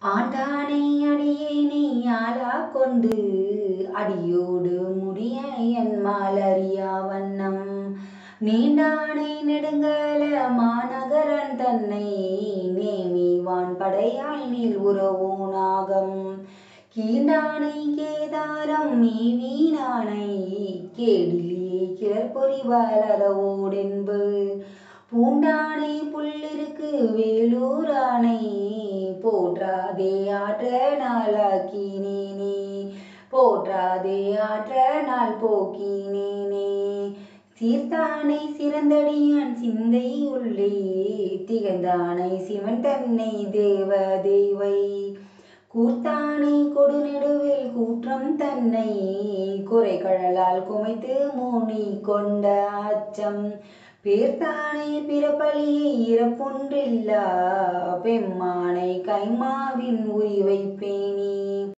ஆண்டானை அடியேனை ஆளா கொண்டு அடியோடு முடிய என் மாலறியா வண்ணம் நீண்டானை நெடுங்கல மாநகரன் தன்னை நேமி வான் படையால் நீள் உறவோனாகம் கீண்டானை கேதாரம் மேவீனானை கேடிலியே கிளர்பொறி வளரவோடென்பு பூண்டானை புள்ளிருக்கு வேலூரானை போற்றாதே ஆற்ற நாளாக்கினேனே போற்றாதே ஆற்ற நாள் போக்கினேனே சீர்த்தானை சிறந்தடியான் சிந்தை உள்ளே திகழ்ந்தானை சிவன் தன்னை தேவ தேவை கூர்த்தானை கொடுநெடுவில் கூற்றம் தன்னை குறைகழலால் குமைத்து மூனி கொண்ட அச்சம் பேர்த்தானை பிறப்பலியை இறப்பொன்றில்லா பெம்மானை கைமாவின் உரி வைப்பேன்